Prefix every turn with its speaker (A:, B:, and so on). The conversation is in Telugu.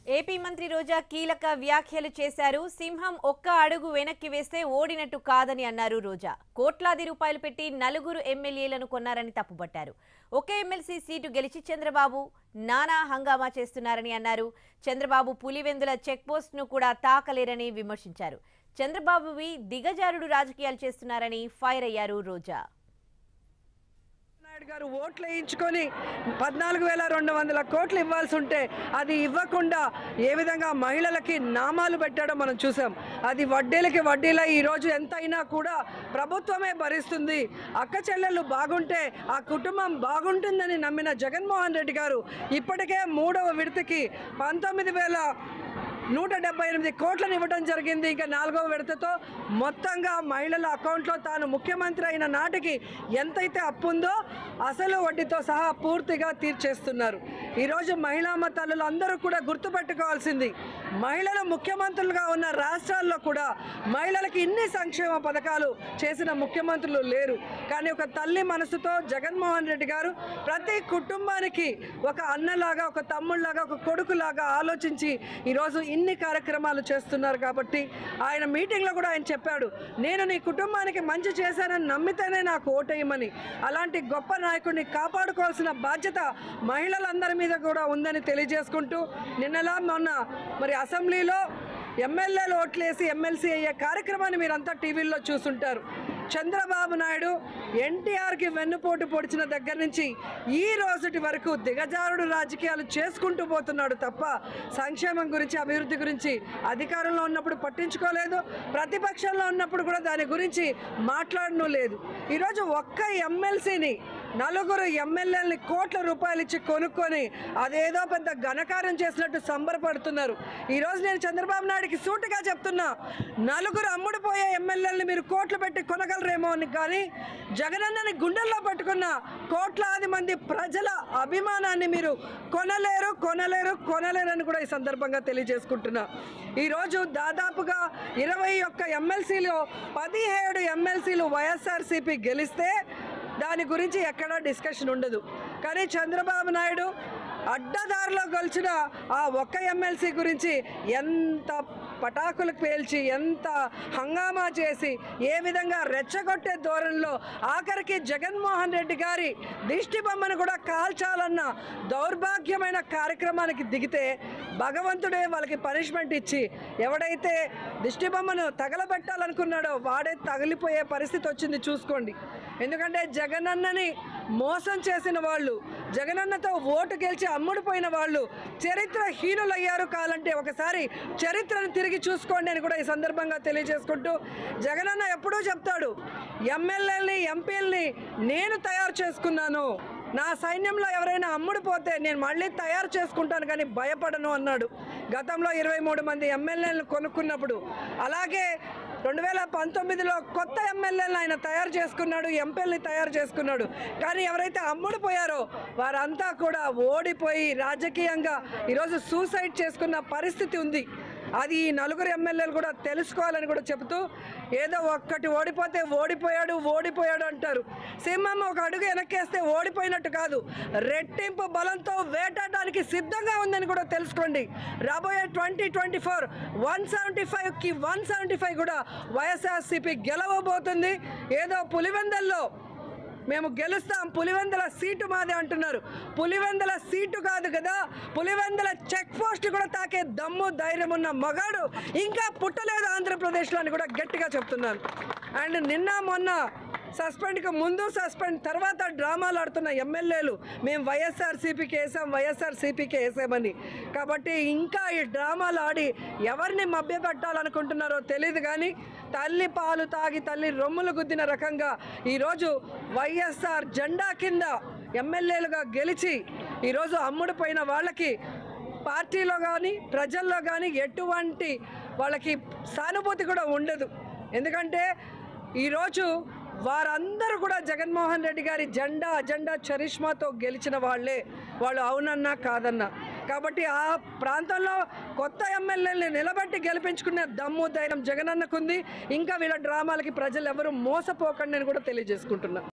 A: ఏపీ మంత్రి రోజా కీలక వ్యాఖ్యలు చేశారు సింహం ఒక్క అడుగు వెనక్కి వేస్తే ఓడినట్టు కాదని అన్నారు రోజా కోట్లాది రూపాయలు పెట్టి నలుగురు ఎమ్మెల్యేలను కొన్నారని తప్పుపట్టారు ఒకే ఎమ్మెల్సీ సీటు గెలిచి చంద్రబాబు నానా హంగామా చేస్తున్నారని అన్నారు చంద్రబాబు పులివెందుల చెక్ పోస్ట్ను కూడా తాకలేరని విమర్శించారు చంద్రబాబువి దిగజారుడు రాజకీయాలు చేస్తున్నారని ఫైర్ అయ్యారు రోజా
B: నాయుడు గారు ఓట్లు వేయించుకొని పద్నాలుగు వేల రెండు వందల కోట్లు ఇవ్వాల్సి ఉంటే అది ఇవ్వకుండా ఏ విధంగా మహిళలకి నామాలు పెట్టాడో మనం చూసాం అది వడ్డీలకి వడ్డీలై ఈరోజు ఎంత అయినా కూడా ప్రభుత్వమే భరిస్తుంది అక్క చెల్లెళ్ళు బాగుంటే ఆ కుటుంబం బాగుంటుందని నమ్మిన జగన్మోహన్ రెడ్డి గారు ఇప్పటికే మూడవ విడతకి పంతొమ్మిది వేల నూట డెబ్బై ఎనిమిది కోట్లను ఇవ్వడం జరిగింది ఇంకా నాలుగవ విడతతో మొత్తంగా మహిళల అకౌంట్లో తాను ముఖ్యమంత్రి అయిన నాటికి ఎంతైతే అప్పు ఉందో అసలు వడ్డీతో సహా పూర్తిగా తీర్చేస్తున్నారు ఈరోజు మహిళా మతాలు అందరూ కూడా గుర్తుపెట్టుకోవాల్సింది మహిళలు ముఖ్యమంత్రులుగా ఉన్న రాష్ట్రాల్లో కూడా మహిళలకి ఇన్ని సంక్షేమ పథకాలు చేసిన ముఖ్యమంత్రులు లేరు కానీ ఒక తల్లి మనసుతో జగన్మోహన్ రెడ్డి గారు ప్రతి కుటుంబానికి ఒక అన్నలాగా ఒక తమ్ముళ్ళలాగా ఒక కొడుకులాగా ఆలోచించి ఈరోజు ఇన్ని కార్యక్రమాలు చేస్తున్నారు కాబట్టి ఆయన మీటింగ్లో కూడా ఆయన చెప్పాడు నేను నీ కుటుంబానికి మంచి చేశానని నమ్మితేనే నాకు ఓటేయమని అలాంటి గొప్ప నాయకుడిని కాపాడుకోవాల్సిన బాధ్యత మహిళలందరి మీద కూడా ఉందని తెలియజేసుకుంటూ నిన్నలా మొన్న మరి అసెంబ్లీలో ఎమ్మెల్యేలు ఓట్లేసి ఎమ్మెల్సీ అయ్యే కార్యక్రమాన్ని మీరంతా టీవీల్లో చూసుంటారు చంద్రబాబు నాయుడు ఎన్టీఆర్కి వెన్నుపోటు పొడిచిన దగ్గర నుంచి ఈ రోజుటి వరకు దిగజారుడు రాజకీయాలు చేసుకుంటూ పోతున్నాడు తప్ప సంక్షేమం గురించి అభివృద్ధి గురించి అధికారంలో ఉన్నప్పుడు పట్టించుకోలేదు ప్రతిపక్షంలో ఉన్నప్పుడు కూడా దాని గురించి మాట్లాడను లేదు ఈరోజు ఒక్క ఎమ్మెల్సీని నలుగురు ఎమ్మెల్యేలని కోట్ల రూపాయలు ఇచ్చి కొనుక్కొని అదేదో పెద్ద ఘనకార్యం చేసినట్టు సంబరపడుతున్నారు ఈరోజు నేను చంద్రబాబు నాయుడికి సూటిగా చెప్తున్నా నలుగురు అమ్ముడుపోయే ఎమ్మెల్యేలని మీరు కోట్లు పెట్టి కొనగలరేమో అని కానీ జగనన్నని గుండెల్లో పట్టుకున్న కోట్లాది మంది ప్రజల అభిమానాన్ని మీరు కొనలేరు కొనలేరు కొనలేరు అని కూడా ఈ సందర్భంగా తెలియజేసుకుంటున్నా ఈరోజు దాదాపుగా ఇరవై ఒక్క ఎమ్మెల్సీలో పదిహేడు ఎమ్మెల్సీలు వైఎస్ఆర్సీపీ గెలిస్తే దాని గురించి ఎక్కడా డిస్కషన్ ఉండదు కానీ చంద్రబాబు నాయుడు అడ్డదారిలో గెలిచిన ఆ ఒక్క ఎమ్మెల్సీ గురించి ఎంత పటాకులు పేల్చి ఎంత హంగామా చేసి ఏ విధంగా రెచ్చగొట్టే ధోరణిలో ఆఖరికి జగన్మోహన్ రెడ్డి గారి దిష్టి బొమ్మను కూడా కాల్చాలన్న దౌర్భాగ్యమైన కార్యక్రమానికి దిగితే భగవంతుడే వాళ్ళకి పనిష్మెంట్ ఇచ్చి ఎవడైతే దిష్టి బొమ్మను తగలబెట్టాలనుకున్నాడో వాడే తగిలిపోయే పరిస్థితి వచ్చింది చూసుకోండి ఎందుకంటే జగనన్నని మోసం చేసిన వాళ్ళు జగనన్నతో ఓటు గెలిచి అమ్ముడుపోయిన వాళ్ళు చరిత్ర హీనులయ్యారు కాలంటే ఒకసారి చరిత్రను తిరిగి చూసుకోండి అని కూడా ఈ సందర్భంగా తెలియజేసుకుంటూ జగనన్న ఎప్పుడూ చెప్తాడు ఎమ్మెల్యేలని ఎంపీలని నేను తయారు చేసుకున్నాను నా సైన్యంలో ఎవరైనా అమ్ముడుపోతే నేను మళ్ళీ తయారు చేసుకుంటాను కానీ భయపడను అన్నాడు గతంలో ఇరవై మూడు మంది ఎమ్మెల్యేలను కొనుక్కున్నప్పుడు అలాగే రెండు వేల పంతొమ్మిదిలో కొత్త ఎమ్మెల్యేలను ఆయన తయారు చేసుకున్నాడు ఎంపీల్ని తయారు చేసుకున్నాడు కానీ ఎవరైతే అమ్ముడుపోయారో వారంతా కూడా ఓడిపోయి రాజకీయంగా ఈరోజు సూసైడ్ చేసుకున్న పరిస్థితి ఉంది అది ఈ నలుగురు ఎమ్మెల్యేలు కూడా తెలుసుకోవాలని కూడా చెబుతూ ఏదో ఒక్కటి ఓడిపోతే ఓడిపోయాడు ఓడిపోయాడు అంటారు సింహం ఒక అడుగు వెనక్కేస్తే ఓడిపోయినట్టు కాదు రెట్టింపు బలంతో వేటాడడానికి సిద్ధంగా ఉందని కూడా తెలుసుకోండి రాబోయే twenty twenty four one seventy ఫైవ్కి వన్ సెవెంటీ ఫైవ్ కూడా వైఎస్ఆర్సీపీ గెలవబోతుంది ఏదో పులివెందల్లో మేము గెలుస్తాం పులివెందల సీటు మాదే అంటున్నారు పులివెందల సీటు కాదు కదా పులివెందల చెక్ పోస్ట్ కూడా తాకే దమ్ము ధైర్యం ఉన్న మగాడు ఇంకా పుట్టలేదు ఆంధ్రప్రదేశ్లో అని కూడా గట్టిగా చెప్తున్నాను అండ్ నిన్న మొన్న సస్పెండ్కి ముందు సస్పెండ్ తర్వాత డ్రామాలు ఆడుతున్న ఎమ్మెల్యేలు మేము వైఎస్ఆర్సీపీకి వేసాం వైఎస్ఆర్సీపీకి వేసామని కాబట్టి ఇంకా ఈ డ్రామాలు ఆడి ఎవరిని మభ్యపెట్టాలనుకుంటున్నారో తెలియదు కానీ తల్లి పాలు తాగి తల్లి రొమ్ములు గుద్దిన రకంగా ఈరోజు వైఎస్ఆర్ జెండా కింద ఎమ్మెల్యేలుగా గెలిచి ఈరోజు అమ్ముడుపోయిన వాళ్ళకి పార్టీలో కానీ ప్రజల్లో కానీ ఎటువంటి వాళ్ళకి సానుభూతి కూడా ఉండదు ఎందుకంటే ఈరోజు వారందరూ కూడా జగన్మోహన్ రెడ్డి గారి జెండా అజెండా చరిష్మాతో గెలిచిన వాళ్ళే వాళ్ళు అవునన్నా కాదన్నా కాబట్టి ఆ ప్రాంతంలో కొత్త ఎమ్మెల్యేని నిలబెట్టి గెలిపించుకునే దమ్ము ధైర్యం జగనన్నకుంది ఇంకా వీళ్ళ డ్రామాలకి ప్రజలు ఎవరు మోసపోకండి అని కూడా తెలియజేసుకుంటున్నా